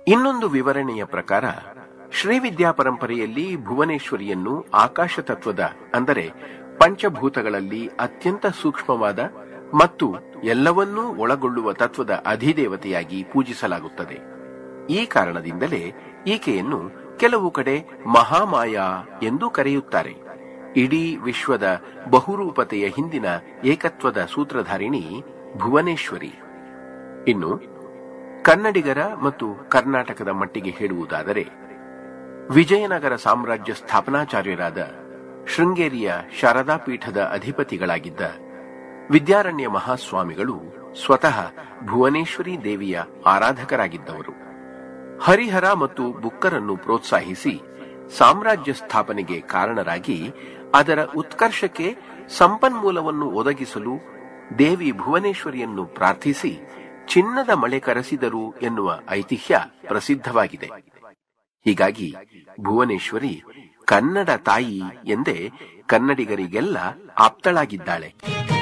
ಇನ್ನೊಂದು ವಿವರಣೆಯ ಪ್ರಕಾರ ಶ್ರೀವಿದ್ಯಾ ಪರಂಪರೆಯಲ್ಲಿ ಭುವನೇಶ್ವರಿಯನ್ನು ಆಕಾಶ ತತ್ವದ ಅಂದರೆ ಪಂಚಭೂತಗಳಲ್ಲಿ ಅತ್ಯಂತ ಸೂಕ್ಷ್ಮವಾದ ಮತ್ತು ಎಲ್ಲವನ್ನೂ ಒಳಗೊಳ್ಳುವ ತತ್ವದ ಅಧಿದೇವತೆಯಾಗಿ ಪೂಜಿಸಲಾಗುತ್ತದೆ ಈ ಕಾರಣದಿಂದಲೇ ಈಕೆಯನ್ನು ಕೆಲವು ಕಡೆ ಮಹಾಮಾಯಾ ಎಂದು ಕರೆಯುತ್ತಾರೆ ಇಡೀ ವಿಶ್ವದ ಬಹುರೂಪತೆಯ ಹಿಂದಿನ ಏಕತ್ವದ ಸೂತ್ರಧಾರಿಣಿ ಭುವನೇಶ್ವರಿ ಇನ್ನು ಕನ್ನಡಿಗರ ಮತ್ತು ಕರ್ನಾಟಕದ ಮಟ್ಟಿಗೆ ಹೇಳುವುದಾದರೆ ವಿಜಯನಗರ ಸಾಮ್ರಾಜ್ಯ ಸ್ಥಾಪನಾಚಾರ್ಯರಾದ ಶೃಂಗೇರಿಯ ಶಾರದಾ ಪೀಠದ ಅಧಿಪತಿಗಳಾಗಿದ್ದ ವಿದ್ಯಾರಣ್ಯ ಮಹಾಸ್ವಾಮಿಗಳು ಸ್ವತಃ ಭುವನೇಶ್ವರಿ ದೇವಿಯ ಆರಾಧಕರಾಗಿದ್ದವರು ಹರಿಹರ ಮತ್ತು ಬುಕ್ಕರನ್ನು ಪ್ರೋತ್ಸಾಹಿಸಿ ಸಾಮ್ರಾಜ್ಯ ಸ್ಥಾಪನೆಗೆ ಕಾರಣರಾಗಿ ಅದರ ಉತ್ಕರ್ಷಕ್ಕೆ ಸಂಪನ್ಮೂಲವನ್ನು ಒದಗಿಸಲು ದೇವಿ ಭುವನೇಶ್ವರಿಯನ್ನು ಪ್ರಾರ್ಥಿಸಿ ಚಿನ್ನದ ಮಳೆ ಕರೆಸಿದರು ಎನ್ನುವ ಐತಿಹ್ಯ ಪ್ರಸಿದ್ಧವಾಗಿದೆ ಹೀಗಾಗಿ ಭುವನೇಶ್ವರಿ ಕನ್ನಡ ತಾಯಿ ಎಂದೇ ಕನ್ನಡಿಗರಿಗೆಲ್ಲ ಆಪ್ತಳಾಗಿದ್ದಾಳೆ